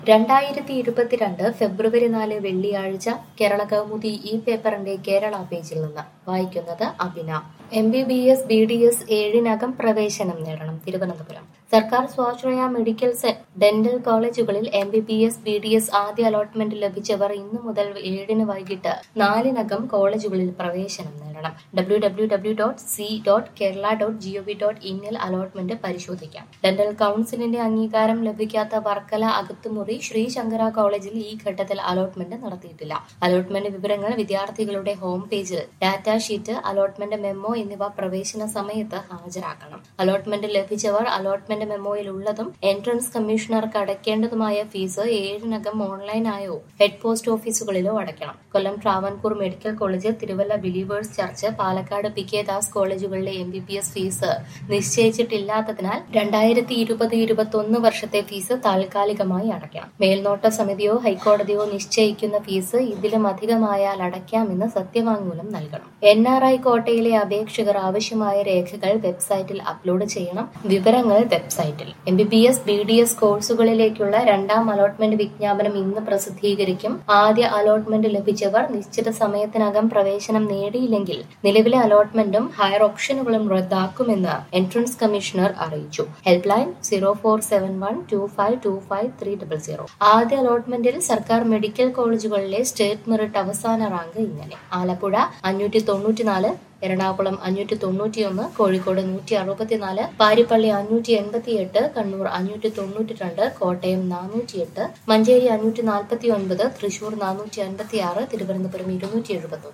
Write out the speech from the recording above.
രണ്ടായിരത്തി ഇരുപത്തിരണ്ട് ഫെബ്രുവരി നാല് വെള്ളിയാഴ്ച കേരള കൗമുദി ഈ പേപ്പറിന്റെ കേരള പേജിൽ നിന്ന് വായിക്കുന്നത് അഭിന M B B S B D S ഏഴിനകം പ്രവേശനം നേടണം തിരുവനന്തപുരം സർക്കാർ സ്വാശ്രയ മെഡിക്കൽ സെ- ഡെന്റൽ കോളേജുകളിൽ M B B S B D S ആദ്യ അലോട്ട്മെന്റ് ലഭിച്ചവർ ഇന്നു മുതൽ ഏഴിന് വൈകിട്ട് നാലിനകം കോളേജുകളിൽ പ്രവേശനം നേടണം W W W dot C dot Kerala dot G O V dot ഇന്നിൽ അലോട്ട്മെന്റ് പരിശോധിക്കാം ഡെന്റൽ കൌൺസിലിന്റെ അംഗീകാരം ലഭിക്കാത്ത വർക്കല അകത്തുമുറി ശ്രീ ശങ്കര കോളേജിൽ ഈ ഘട്ടത്തിൽ അലോട്ട്മെന്റ് നടത്തിയിട്ടില്ല അലോട്ട്മെന്റ് വിവരങ്ങൾ വിദ്യാർത്ഥികളുടെ ഹോം പേജിൽ ഡാറ്റാ ഷീറ്റ് അലോട്ട്മെന്റ് മെമ്മോ എന്നിവ പ്രവേശന സമയത്ത് ഹാജരാക്കണം അലോട്ട്മെന്റ് ലഭിച്ചവർ അലോട്ട്മെന്റ് മെമ്മോയിൽ ഉള്ളതും എൻട്രൻസ് കമ്മീഷണർക്ക് അടയ്ക്കേണ്ടതുമായ ഫീസ് ഏഴിനകം ഓൺലൈനായോ ഹെഡ് പോസ്റ്റ് ഓഫീസുകളിലോ അടയ്ക്കണം Kollam Travancore medical college Thiruvalla believers church Palakkad P K Das കോളേജുകളിലെ M B B S fees നിശ്ചയിച്ചിട്ടില്ലാത്തതിനാൽ രണ്ടായിരത്തി ഇരുപത് ഇരുപത്തി ഒന്ന് വർഷത്തെ ഫീസ് താൽക്കാലികമായി അടയ്ക്കണം മേൽനോട്ട സമിതിയോ ഹൈക്കോടതിയോ നിശ്ചയിക്കുന്ന ഫീസ് ഇതിലും അധികമായാൽ അടയ്ക്കാമെന്ന് സത്യവാങ്മൂലം നൽകണം എൻ ആർ ഐ കോട്ടയിലെ അപേക്ഷകർ ആവശ്യമായ രേഖകൾ വെബ്സൈറ്റിൽ അപ്ലോഡ് ചെയ്യണം വിവരങ്ങൾ വെബ്സൈറ്റിൽ M B B S B D S കോഴ്സുകളിലേക്കുള്ള രണ്ടാം അലോട്ട്മെന്റ് വിജ്ഞാപനം ഇന്ന് പ്രസിദ്ധീകരിക്കും ആദ്യ അലോട്ട്മെന്റ് ലഭിച്ചവർ നിശ്ചിത സമയത്തിനകം പ്രവേശനം നേടിയില്ലെങ്കിൽ നിലവിലെ അലോട്ട്മെന്റും ഹയർ ഓപ്ഷനുകളും റദ്ദാക്കുമെന്ന് എൻട്രൻസ് കമ്മീഷണർ അറിയിച്ചു help line zero four seven one two five two five three double zero ആദ്യ അലോട്ട്മെന്റിൽ സർക്കാർ മെഡിക്കൽ കോളേജുകളിലെ സ്റ്റേറ്റ് മെറിറ്റ് അവസാന റാങ്ക് ഇങ്ങനെ ആലപ്പുഴ അഞ്ഞൂറ്റി തൊണ്ണൂറ്റിനാല് എറണാകുളം അഞ്ഞൂറ്റി തൊണ്ണൂറ്റിയൊന്ന് കോഴിക്കോട് നൂറ്റി അറുപത്തിനാല് പാരിപ്പള്ളി അഞ്ഞൂറ്റി എൺപത്തിയെട്ട് കണ്ണൂർ അഞ്ഞൂറ്റി തൊണ്ണൂറ്റി രണ്ട് കോട്ടയം നാനൂറ്റിയെട്ട് മഞ്ചേരി അഞ്ഞൂറ്റി നാൽപ്പത്തി ഒൻപത് തൃശൂർ നാനൂറ്റി അൻപത്തി ആറ് തിരുവനന്തപുരം ഇരുന്നൂറ്റി എഴുപത്തി